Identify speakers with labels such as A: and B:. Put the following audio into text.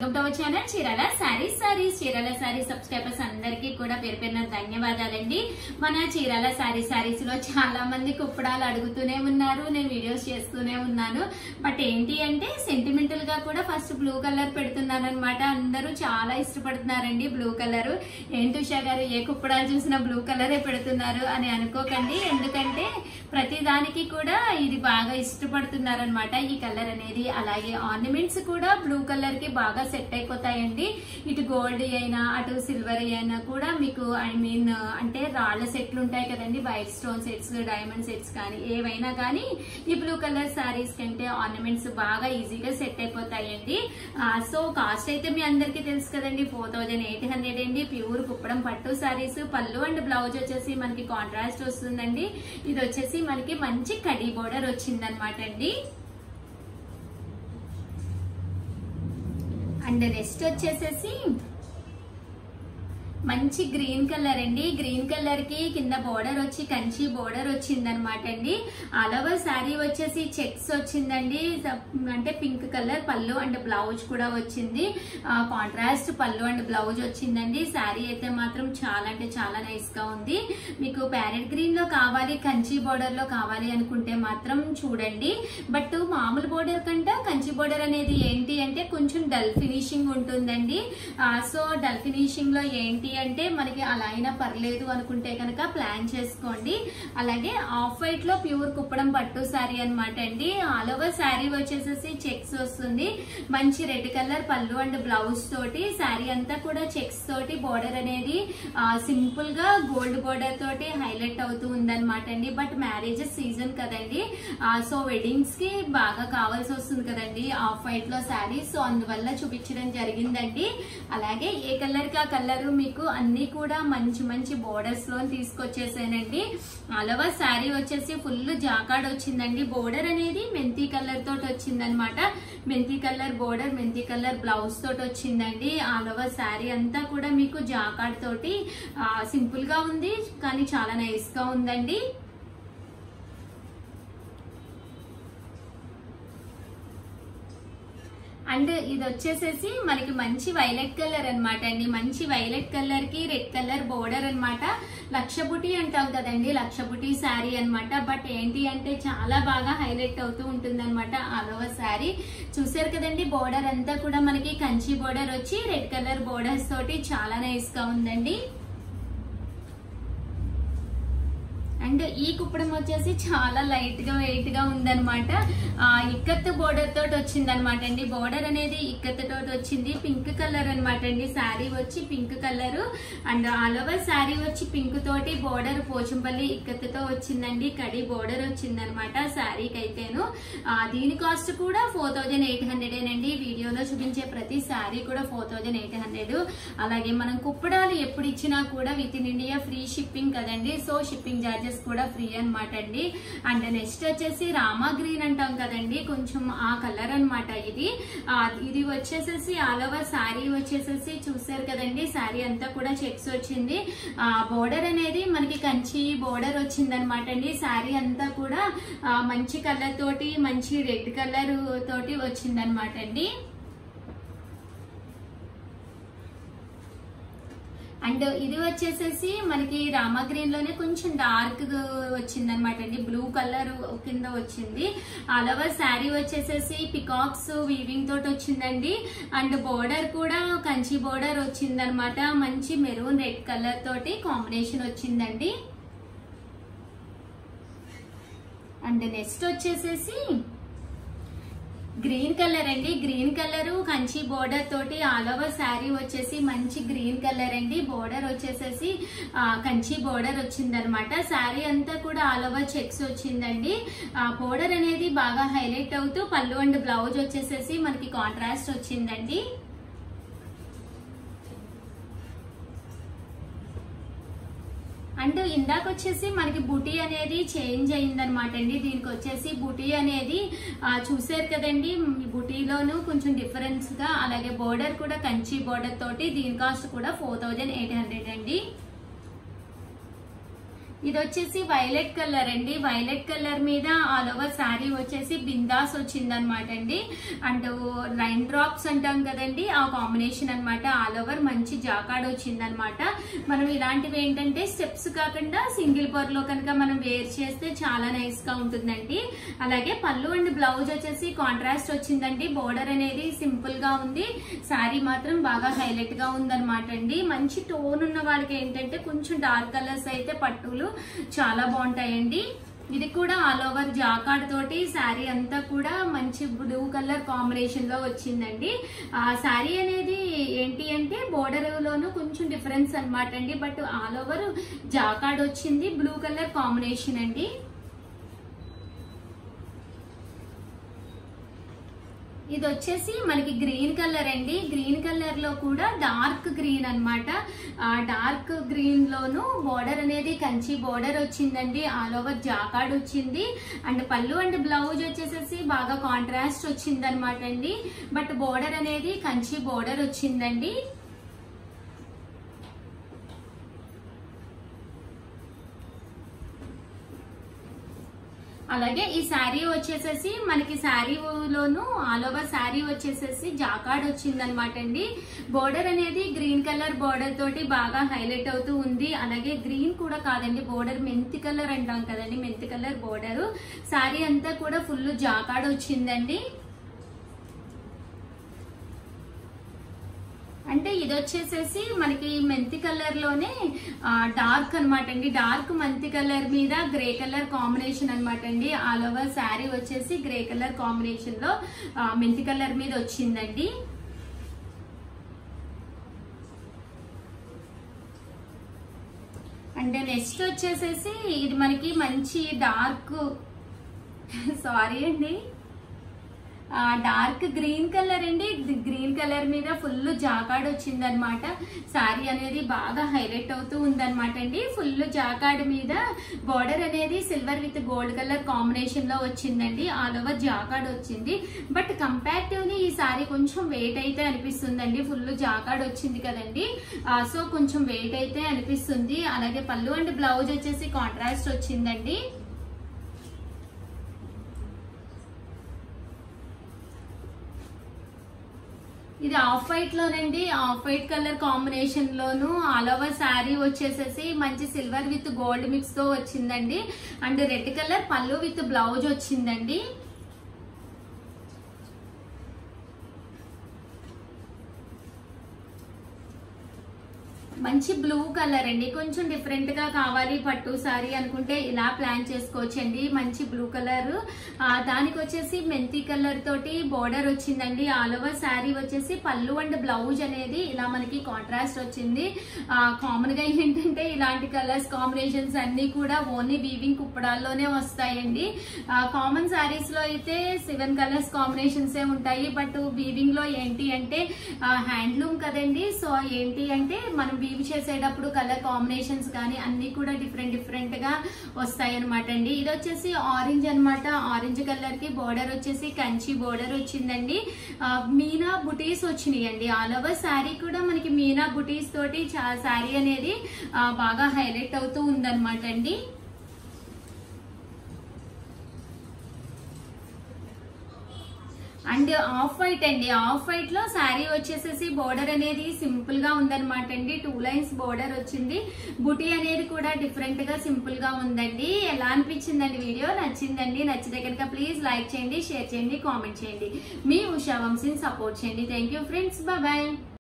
A: ఒకటవ channel Chirala sarees sarees Chirala sarees subscribers అందరికీ కూడా పేరు పేరున ధన్యవాదాలండి మన చీరాల సారీ సారీస్ లో చాలా మంది కుప్పడాలు అడుగుతూనే ఉన్నారు నేను వీడియోస్ చేస్తూనే ఉన్నాను బట్ ఏంటి అంటే సెంటిమెంటల్ గా కూడా ఫస్ట్ బ్లూ కలర్ పెడుతున్నాను అనమాట అందరూ చాలా ఇష్టపడుతున్నారండి బ్లూ కలర్ ఏంటి ఉషా గారు ఏ కుప్పడాలు చూసినా బ్లూ కలరే పెడుతున్నారు అని అనుకోకండి ఎందుకంటే ప్రతి దానికి కూడా ఇది బాగా ఇష్టపడుతున్నారు అనమాట ఈ కలర్ అనేది అలాగే ఆర్నమెంట్స్ కూడా బ్లూ కలర్ కి బాగా సెట్ అయిపోతాయండి ఇటు గోల్డ్ అయినా అటు సిల్వర్ అయినా కూడా మీకు ఐ మీన్ అంటే రాళ్ల సెట్లు ఉంటాయి కదండి white stone sets diamond sets కానీ ఏవైనా కానీ ఈ బ్లూ కలర్ సారీస్ కంటే ఆర్నమెంట్స్ బాగా ఈజీగా సెట్ అయిపోతాయండి సో కాస్ట్ అయితే మీ అందరికీ తెలుసు కదండి ఫోర్ థౌజండ్ ఎయిట్ హండ్రెడ్ అండి ప్యూర్ కుప్పడం పట్టు సారీస్ పళ్ళు అండ్ బ్లౌజ్ వచ్చేసి మనకి కాంట్రాస్ట్ వస్తుందండి ఇది వచ్చేసి మనకి మంచి కడీ బోర్డర్ వచ్చిందనమాట అండి అండ్ నెక్స్ట్ వచ్చేసేసి మంచి గ్రీన్ కలర్ అండి గ్రీన్ కలర్ కి కింద బోర్డర్ వచ్చి కంచి బోర్డర్ వచ్చింది అనమాట అండి ఆల్ ఓవర్ శారీ వచ్చేసి చెక్స్ వచ్చిందండి అంటే పింక్ కలర్ పళ్ళు అండ్ బ్లౌజ్ కూడా వచ్చింది కాంట్రాస్ట్ పళ్ళు అండ్ బ్లౌజ్ వచ్చిందండి శారీ అయితే మాత్రం చాలా అంటే చాలా నైస్ గా ఉంది మీకు ప్యారెట్ గ్రీన్ లో కావాలి కంచి బోర్డర్ లో కావాలి అనుకుంటే మాత్రం చూడండి బట్ మామూలు బోర్డర్ కంటే కంచి బోర్డర్ అనేది ఏంటి అంటే కొంచెం డల్ ఫినిషింగ్ ఉంటుందండి సో డల్ ఫినిషింగ్ లో ఏంటి అంటే మనకి అలా అయినా పర్లేదు అనుకుంటే కనుక ప్లాన్ చేసుకోండి అలాగే ఆఫ్ వైట్ లో ప్యూర్ కుప్పడం పట్టు శారీ అనమాట అండి ఆల్ ఓవర్ శారీ వచ్చేసేసి చెక్స్ వస్తుంది మంచి రెడ్ కలర్ పళ్ళు అండ్ బ్లౌజ్ తోటి శారీ అంతా కూడా చెక్స్ తోటి బోర్డర్ అనేది సింపుల్ గా గోల్డ్ బోర్డర్ తోటి హైలైట్ అవుతూ ఉందన్నమాట అండి బట్ మ్యారేజెస్ సీజన్ కదండి సో వెడ్డింగ్స్ కి బాగా కావాల్సి వస్తుంది కదండి ఆఫ్ వైట్ లో శారీ సో అందువల్ల చూపించడం జరిగిందండి అలాగే ఏ కలర్ కి ఆ కలర్ మీకు అన్ని కూడా మంచి మంచి బోర్డర్స్ లో తీసుకొచ్చేసానండి అలవా శారీ వచ్చేసి ఫుల్ జాకాడ్ వచ్చిందండి బోర్డర్ అనేది మెంతి కలర్ తోటి వచ్చిందనమాట మెంతి కలర్ బోర్డర్ మెంతి కలర్ బ్లౌజ్ తోటి వచ్చిందండి అలవా శారీ అంతా కూడా మీకు జాకాడ్ తోటి సింపుల్ గా ఉంది కానీ చాలా నైస్ గా ఉందండి అండ్ ఇది వచ్చేసేసి మనకి మంచి వైలెట్ కలర్ అనమాట అండి మంచి వైలెట్ కలర్ కి రెడ్ కలర్ బోర్డర్ అనమాట లక్షబుటి అంటాం కదండి లక్షబుటి శారీ అనమాట బట్ ఏంటి అంటే చాలా బాగా హైలైట్ అవుతూ ఉంటుంది అనమాట ఆల్ శారీ చూసారు కదండి బోర్డర్ అంతా కూడా మనకి కంచి బోర్డర్ వచ్చి రెడ్ కలర్ బోర్డర్స్ తోటి చాలా నైస్ గా ఉందండి అండ్ ఈ కుప్పడం వచ్చేసి చాలా లైట్ గా వెయిట్ గా ఉందనమాట ఇక్కత్ బోర్డర్ తోటి వచ్చింది అనమాట అండి బోర్డర్ అనేది ఇక్కత్ తోటి వచ్చింది పింక్ కలర్ అనమాట అండి శారీ వచ్చి pink colour and all over saree వచ్చి పింక్ తోటి బోర్డర్ పోచంపల్లి ఇక్కత్ తో వచ్చిందండి కడి బోర్డర్ వచ్చింది అనమాట శారీకి అయితేను దీని కాస్ట్ కూడా ఫోర్ థౌజండ్ ఎయిట్ హండ్రెడ్ అండి వీడియోలో చూపించే ప్రతి శారీ కూడా ఫోర్ థౌజండ్ ఎయిట్ హండ్రెడ్ అలాగే మనం కుప్పడాలు ఎప్పుడు ఇచ్చినా కూడా within India free shipping కదండి సో షిప్పింగ్ చార్జెస్ కూడా ఫ్రీ అనమాట అండి అండ్ నెక్స్ట్ వచ్చేసి రామా గ్రీన్ అంటాం కదండి కొంచెం ఆ కలర్ అనమాట ఇది ఇది వచ్చేసేసి ఆల్ ఓవర్ శారీ వచ్చేసేసి చూసారు కదండి శారీ అంతా కూడా చెక్స్ వచ్చింది బోర్డర్ అనేది మనకి కంచి బోర్డర్ వచ్చింది అనమాట అండి శారీ అంతా కూడా మంచి కలర్ తోటి మంచి రెడ్ కలర్ తోటి వచ్చింది అనమాట అండి అండ్ ఇది వచ్చేసేసి మనకి రామా గ్రీన్ లోనే కొంచెం డార్క్ వచ్చిందనమాట అండి బ్లూ కలర్ కింద వచ్చింది అలవర్ శారీ వచ్చేసేసి పికాక్స్ వీవింగ్ తోటి వచ్చిందండి అండ్ బోర్డర్ కూడా కంచి బోర్డర్ వచ్చిందనమాట మంచి మెరూన్ రెడ్ కలర్ తోటి కాంబినేషన్ వచ్చిందండి అండ్ నెక్స్ట్ వచ్చేసేసి గ్రీన్ కలర్ అండి గ్రీన్ కలర్ కంచి బోర్డర్ తోటి ఆల్ ఓవర్ శారీ వచ్చేసి మంచి గ్రీన్ కలర్ అండి బోర్డర్ వచ్చేసేసి కంచి బోర్డర్ వచ్చిందనమాట శారీ అంతా కూడా ఆల్ ఓవర్ చెక్స్ వచ్చిందండి బోర్డర్ అనేది బాగా హైలైట్ అవుతూ పళ్ళు అండ్ బ్లౌజ్ వచ్చేసేసి మనకి కాంట్రాస్ట్ వచ్చిందండి అండ్ ఇందాక వచ్చేసి మనకి బుటీ అనేది చేంజ్ అయిందనమాట అండి దీనికి వచ్చేసి బుటీ అనేది చూసారు కదండి బుటీలోను కొంచెం డిఫరెన్స్ గా అలాగే బోర్డర్ కూడా కంచి బోర్డర్ తోటి దీని కాస్ట్ కూడా ఫోర్ థౌజండ్ ఎయిట్ హండ్రెడ్ అండి ఇది వచ్చేసి వైలెట్ కలర్ అండి వైలెట్ కలర్ మీద ఆల్ ఓవర్ శారీ వచ్చేసి బిందాస్ వచ్చింది అనమాట అండి అండ్ రైన్ డ్రాప్స్ అంటాం కదండి ఆ కాంబినేషన్ అన్నమాట ఆల్ ఓవర్ మంచి జాకాడ్ వచ్చింది అనమాట మనం ఇలాంటివి ఏంటంటే స్టెప్స్ కాకుండా సింగిల్ పొరలో కనుక మనం వేర్ చేస్తే చాలా నైస్ గా ఉంటుందండి అలాగే పళ్ళు అండ్ బ్లౌజ్ వచ్చేసి కాంట్రాస్ట్ వచ్చిందండి బోర్డర్ అనేది సింపుల్ గా ఉంది శారీ మాత్రం బాగా హైలైట్ గా ఉందన్నమాట అండి మంచి టోన్ ఉన్న వాళ్ళకి ఏంటంటే కొంచెం డార్క్ కలర్స్ అయితే పట్టులు చాలా బాగుంటాయండి ఇది కూడా ఆల్ ఓవర్ జాకాడ్ తోటి శారీ అంతా కూడా మంచి బ్లూ కలర్ కాంబినేషన్ లో వచ్చిందండి ఆ శారీ అనేది ఏంటి అంటే బోర్డర్ లోను కొంచెం డిఫరెన్స్ అన్నమాట అండి బట్ ఆల్ ఓవర్ జాకాడ్ వచ్చింది బ్లూ కలర్ కాంబినేషన్ అండి ఇది వచ్చేసి మనకి గ్రీన్ కలర్ అండి గ్రీన్ కలర్ లో కూడా డార్క్ గ్రీన్ అన్నమాట ఆ డార్క్ గ్రీన్ లోను బోర్డర్ అనేది కంచి బోర్డర్ వచ్చిందండి ఆల్ ఓవర్ జాకాడ్ వచ్చింది అండ్ పళ్ళు అండ్ బ్లౌజ్ వచ్చేసేసి బాగా కాంట్రాస్ట్ వచ్చింది అనమాట అండి బట్ బోర్డర్ అనేది కంచి బోర్డర్ వచ్చిందండి అలాగే ఈ శారీ వచ్చేసేసి మనకి శారీలోను ఆల్ ఓవర్ శారీ వచ్చేసేసి జాకాడ్ వచ్చిందనమాట అండి బోర్డర్ అనేది గ్రీన్ కలర్ బోర్డర్ తోటి బాగా హైలైట్ అవుతూ ఉంది అలాగే గ్రీన్ కూడా కాదండి బోర్డర్ మెంతి కలర్ అంటాం కదండి మెంతి కలర్ బోర్డర్ శారీ అంతా కూడా ఫుల్ జాకాడ్ వచ్చిందండి అంటే ఇది వచ్చేసేసి మనకి మెంతి కలర్ లోనే డార్క్ అనమాట అండి డార్క్ మెంతి కలర్ మీద గ్రే కలర్ కాంబినేషన్ అనమాట అండి ఆల్ ఓవర్ శారీ వచ్చేసి గ్రే కలర్ కాంబినేషన్ లో ఆ, మెంతి కలర్ మీద వచ్చిందండి అంటే నెక్స్ట్ వచ్చేసేసి ఇది మనకి మంచి డార్క్ సారీ అండి ఆ, డార్క్ గ్రీన్ కలర్ అండి గ్రీన్ కలర్ మీద ఫుల్ జాకాడ్ వచ్చింది అనమాట శారీ అనేది బాగా హైలైట్ అవుతూ ఉందన్నమాట అండి ఫుల్ జాకాడ్ మీద బార్డర్ అనేది silver with gold colour combination లో వచ్చిందండి ఆల్ ఓవర్ జాకాడ్ వచ్చింది బట్ కంపారిటివ్లీ ఈ శారీ కొంచెం వెయిట్ అయితే అనిపిస్తుందండి ఫుల్ జాకాడ్ వచ్చింది కదండి ఆ, సో కొంచెం వెయిట్ అయితే అనిపిస్తుంది అలాగే పళ్ళు అండ్ బ్లౌజ్ వచ్చేసి కాంట్రాస్ట్ వచ్చిందండి ఇది ఆఫ్ వైట్ లోనండి ఆఫ్ వైట్ కలర్ కాంబినేషన్ లోను ఆల్ ఓవర్ శారీ వచ్చేసేసి మంచి సిల్వర్ విత్ గోల్డ్ మిక్స్ తో వచ్చిందండి అండ్ రెడ్ కలర్ పళ్ళు విత్ బ్లౌజ్ వచ్చిందండి మంచి బ్లూ కలర్ అండి కొంచెం డిఫరెంట్ గా కావాలి పట్టు సారీ అనుకుంటే ఇలా ప్లాన్ చేసుకోవచ్చండి మంచి బ్లూ కలర్ దానికి వచ్చేసి మెంతి కలర్ తోటి బోర్డర్ వచ్చిందండి ఆల్ ఓవర్ శారీ వచ్చేసి పళ్ళు అండ్ బ్లౌజ్ అనేది ఇలా మనకి కాంట్రాస్ట్ వచ్చింది కామన్ గా ఏంటంటే ఇలాంటి కలర్స్ కాంబినేషన్స్ అన్ని కూడా ఓన్లీ వీవింగ్ కుప్పడాల్లోనే వస్తాయండి కామన్ శారీస్ లో అయితే సెవెన్ కలర్స్ కాంబినేషన్స్ ఏ ఉంటాయి బట్ వీవింగ్ లో ఏంటి అంటే హ్యాండ్లూమ్ కదండి సో ఏంటి అంటే మనం వీవ్ చేసేటప్పుడు కలర్ కాంబినేషన్స్ కానీ అన్ని కూడా డిఫరెంట్ డిఫరెంట్ గా వస్తాయి అనమాట అండి ఇది వచ్చేసి ఆరెంజ్ అన్నమాట ఆరెంజ్ కలర్ కి బోర్డర్ వచ్చేసి కంచి బోర్డర్ వచ్చిందండి ఆ, మీనా బుటీస్ వచ్చినాయి అండి ఆల్ ఓవర్ శారీ కూడా మనకి మీనా బుటీస్ తోటి శారీ అనేది ఆ, బాగా హైలైట్ అవుతూ ఉందన్నమాట అండి అండ్ ఆఫ్ వైట్ అండి ఆఫ్ వైట్ లో శారీ వచ్చేసేసి బోర్డర్ అనేది సింపుల్ గా ఉందన్నమాట అండి టూ లైన్స్ బోర్డర్ వచ్చింది బుటీ అనేది కూడా డిఫరెంట్ గా సింపుల్ గా ఉందండి ఎలా అనిపించిందండి వీడియో నచ్చిందండి నచ్చితే కనుక ప్లీజ్ లైక్ చేయండి షేర్ చేయండి కామెంట్ చేయండి మీ ఉషా వంశీని సపోర్ట్ చేయండి థ్యాంక్ యూ ఫ్రెండ్స్ బాయ్